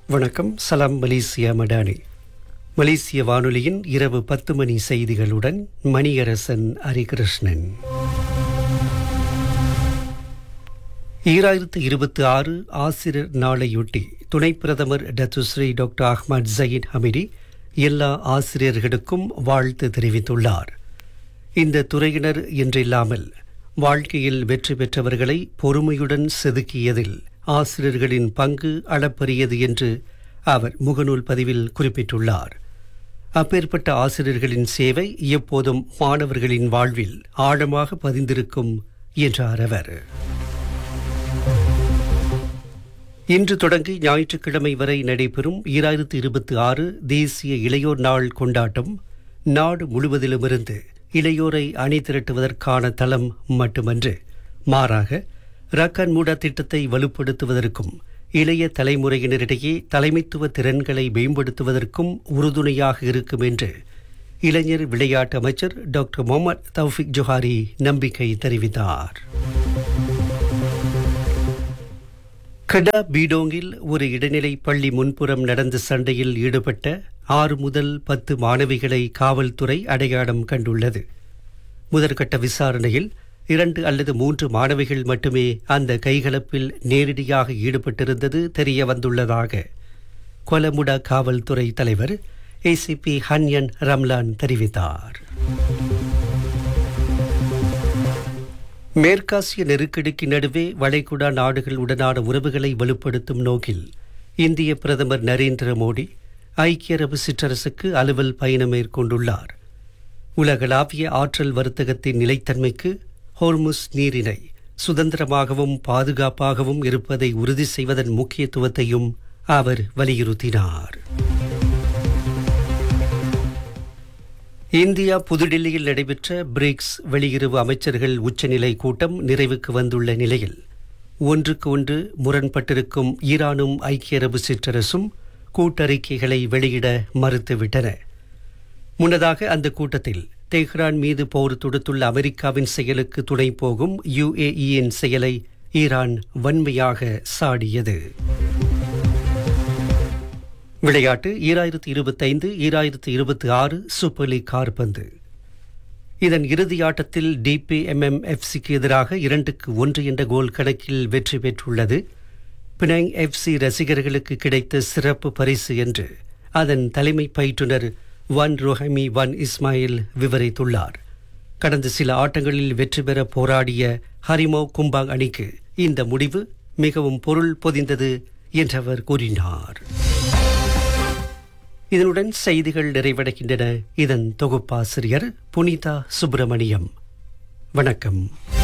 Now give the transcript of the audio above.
வணக்கம் சலாம் மலேசியா மடானி மலேசிய வானொலியின் இரவு பத்து மணி செய்திகளுடன் மணியரசன் ஹரிகிருஷ்ணன் ஈராயிரத்து இருபத்தி ஆறு ஆசிரியர் நாளையொட்டி துணை பிரதமர் Datuk Seri doctor Ahmad Zahid Hamidi எல்லா ஆசிரியர்களுக்கும் வாழ்த்து தெரிவித்துள்ளார் இந்த துறையினர் என்றில்லாமல் வாழ்க்கையில் வெற்றி பெற்றவர்களை பொறுமையுடன் செதுக்கியதில் ஆசிரியர்களின் பங்கு அளப்பரியது என்று அவர் முகநூல் பதிவில் குறிப்பிட்டுள்ளார் அப்பேற்பட்ட ஆசிரியர்களின் சேவை எப்போதும் மாணவர்களின் வாழ்வில் ஆழமாக பதிந்திருக்கும் என்றார் அவர் இன்று தொடங்கி ஞாயிற்றுக்கிழமை வரை நடைபெறும் ஈராயிரத்து இருபத்தி ஆறு தேசிய இளையோர் நாள் கொண்டாட்டம் நாடு முழுவதிலுமிருந்து இளையோரை அணி திரட்டுவதற்கான தளம் மட்டுமன்று மாறாக ரக்கன் மூடா திட்டத்தை வலுப்படுத்துவதற்கும் இளைய தலைமுறையினரிடையே தலைமைத்துவ திறன்களை மேம்படுத்துவதற்கும் உறுதுணையாக இருக்கும் என்று இளைஞர் விளையாட்டு அமைச்சர் டாக்டர் முகமது தௌஃபிக் ஜொஹாரி நம்பிக்கை தெரிவித்தார் கடா பீடோங்கில் ஒரு இடைநிலை பள்ளி முன்புறம் நடந்த சண்டையில் ஈடுபட்ட ஆறு முதல் பத்து மாணவிகளை காவல்துறை அடையாளம் கண்டுள்ளது முதற்கட்ட விசாரணையில் இரண்டு அல்லது மூன்று மாணவிகள் மட்டுமே அந்த கைகலப்பில் நேரடியாக ஈடுபட்டிருந்தது தெரிய வந்துள்ளதாக கொலமுடா காவல்துறை தலைவர் ஏசிபி ஹன்யன் ரம்லான் தெரிவித்தார் மேற்காசிய நெருக்கடிக்கு நடுவே வளைகுடா நாடுகளுடனான உறவுகளை வலுப்படுத்தும் நோக்கில் இந்திய பிரதமர் நரேந்திர மோடி ஐக்கிய அரபு சிற்றரசுக்கு அலுவல் பயணம் மேற்கொண்டுள்ளார் உலகளாவிய ஆற்றல் வர்த்தகத்தின் நிலைத்தன்மைக்கு ஹோர்முஸ் நீரினை சுதந்திரமாகவும் பாதுகாப்பாகவும் இருப்பதை உறுதி செய்வதன் முக்கியத்துவத்தையும் அவர் வலியுறுத்தினார் இந்தியா புதுடில்லியில் நடைபெற்ற பிரிக்ஸ் வெளியுறவு அமைச்சர்கள் உச்சநிலை கூட்டம் நிறைவுக்கு வந்துள்ள நிலையில் ஒன்றுக்கு ஒன்று முரண்பட்டிருக்கும் ஈரானும் ஐக்கிய அரபு சிற்றரசும் கூட்டறிக்கைகளை வெளியிட மறுத்துவிட்டன முன்னதாக அந்த கூட்டத்தில் தெஹ்ரான் மீது போர் தொடுத்துள்ள அமெரிக்காவின் செயலுக்கு துணை போகும் யுஏஇயின் செயலை ஈரான் வன்மையாக சாடியது விளையாட்டு ஈராயிரத்து இருபத்தைந்து ஈராயிரத்து இருபத்தி ஆறு சூப்பர் லீக் கார்பந்து இதன் இறுதி ஆட்டத்தில் டிபிஎம்எம் எஃப்சிக்கு எதிராக இரண்டுக்கு ஒன்று என்ற கோல் கணக்கில் வெற்றி பெற்றுள்ளது பினாங் எஃப்சி ரசிகர்களுக்கு கிடைத்த சிறப்பு பரிசு என்று அதன் தலைமை பயிற்றுனர் வன் ரோஹமி வன் இஸ்மாயில் விவரித்துள்ளார் கடந்த சில ஆட்டங்களில் வெற்றி பெற போராடிய ஹரிமோ கும்பாங் அணிக்கு இந்த முடிவு மிகவும் பொருள் பொதிந்தது என்றவர் கூறினார் இதனுடன் செய்திகள் நிறைவடைகின்றன இதன் தொகுப்பாசிரியர் புனிதா சுப்பிரமணியம் வணக்கம்